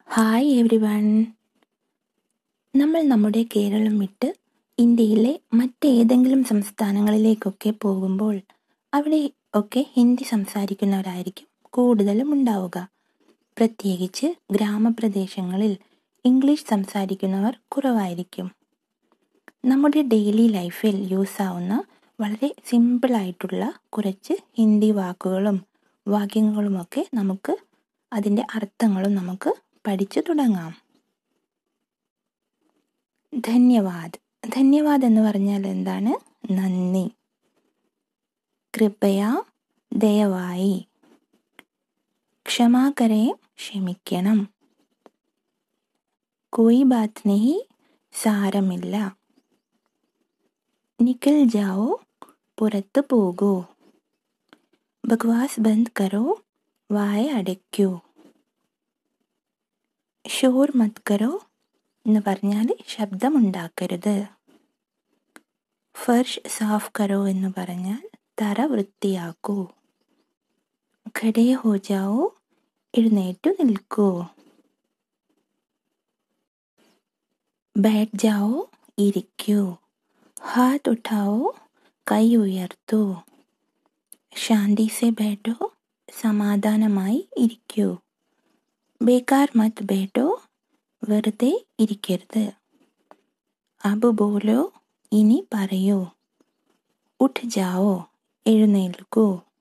hi every one നമ്മൾ നമ്മുടെ കേരളം വിട്ട് ഇന്ത്യയിലെ മറ്റേതെങ്കിലും സംസ്ഥാനങ്ങളിലേക്കൊക്കെ പോകുമ്പോൾ അവിടെ ഒക്കെ ഹിന്ദി സംസാരിക്കുന്നവരായിരിക്കും കൂടുതലും ഉണ്ടാവുക പ്രത്യേകിച്ച് ഗ്രാമപ്രദേശങ്ങളിൽ ഇംഗ്ലീഷ് സംസാരിക്കുന്നവർ കുറവായിരിക്കും നമ്മുടെ ഡെയിലി ലൈഫിൽ യൂസ് ആവുന്ന വളരെ സിമ്പിളായിട്ടുള്ള കുറച്ച് ഹിന്ദി വാക്കുകളും വാക്യങ്ങളുമൊക്കെ നമുക്ക് അതിൻ്റെ അർത്ഥങ്ങളും നമുക്ക് പഠിച്ചു തുടങ്ങാം ധന്യവാദ് ധന്യവാദ് എന്ന് പറഞ്ഞാൽ എന്താണ് നന്ദി കൃപയ ദയവായി ക്ഷമാകരെ ക്ഷമിക്കണം കോയി ബാത് നഹി സാരമില്ല നിക്കൽ ജാവോ പുറത്തു പോകൂ ബക്വാസ് ബന്ദ് കരോ വായ അടയ്ക്കൂ ഷോർ മത് കരോ എന്ന് പറഞ്ഞാൽ ശബ്ദമുണ്ടാക്കരുത് ഫർഷ് സാഫ് കരോ എന്ന് പറഞ്ഞാൽ തറ വൃത്തിയാക്കൂ ഖടേ ഹോ ജാവോ എഴുന്നേറ്റു നിൽക്കൂ ബാറ്റ് ജാവോ ഇരിക്കൂ ഹാത്ത് ഉഠാവോ കൈ ഉയർത്തൂ ശാന്തി സെ ബേട്ടോ സമാധാനമായി ഇരിക്കൂ ബേക്കാർ മത് ബേട്ടോ വെറുതെ ഇരിക്കരുത് അബ് ബോലോ ഇനി പറയൂ ഉഠ് ജാവോ എഴുന്നേൽക്കൂ